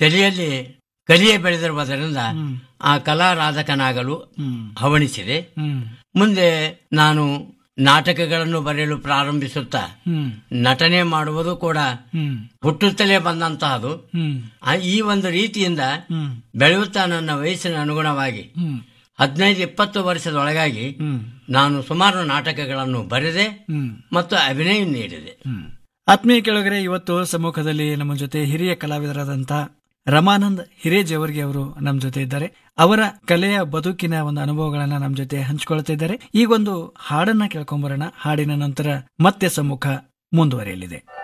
ತಲೆಯಲ್ಲಿ ಕಲಿಯೇ ಬೆಳೆದಿರುವುದರಿಂದ ಹ್ಮ್. ಆ ಕಲಾರಾಧಕನಾಗಲು ಹ್ಮ್. ಹವಣಿಸಿದೆ ಹ್ಮ್. ಮುಂದೆ ನಾನು ನಾಟಕಗಳನ್ನು ಬರೆಯಲು ಪ್ರಾರಂಭಿಸುತ್ತಾ ಹ್ಮ್. ನಟನೆ ಮಾಡುವುದು ಕೂಡ ಹ್ಮ್. ಹುಟ್ಟುತ್ತಲೇ ಬಂದಂತಹದು ಹ್ಮ್. ಆ ಈ ಒಂದು ರೀತಿಯಿಂದ ಹ್ಮ್. ಬೆಳೆಯುತ್ತಾ ನನ್ನ ವಯಸ್ಸಿನ ಅನುಗುಣವಾಗಿ ಹ್ಮ್. ಹದಿನೈದು ಇಪ್ಪತ್ತು ವರ್ಷದೊಳಗಾಗಿ ಹ್ಮ್. ನಾನು ಸುಮಾರು ನಾಟಕಗಳನ್ನು ಬರೆದೆ ಹ್ಮ್. ಮತ್ತು ಅಭಿನಯ ನೀಡಿದೆ ಹ್ಮ್. ಆತ್ಮೀಯ ಕೆಳಗರೆ ಇವತ್ತು ಸಮ್ಮುಖದಲ್ಲಿ ನಮ್ಮ ಜೊತೆ ಹಿರಿಯ ಕಲಾವಿದರಾದಂತ ರಮಾನಂದ್ ಹಿರೇಜವರ್ಗಿ ಅವರು ನಮ್ಮ ಜೊತೆ ಇದ್ದಾರೆ ಅವರ ಕಲೆಯ ಬದುಕಿನ ಒಂದು ಅನುಭವಗಳನ್ನ ನಮ್ಮ ಜೊತೆ ಹಂಚಿಕೊಳ್ತಾ ಇದ್ದಾರೆ ಈಗೊಂದು ಹಾಡನ್ನ ಕೇಳ್ಕೊಂಬರೋಣ ಹಾಡಿನ ನಂತರ ಮತ್ತೆ ಸಮ್ಮುಖ ಮುಂದುವರಿಯಲಿದೆ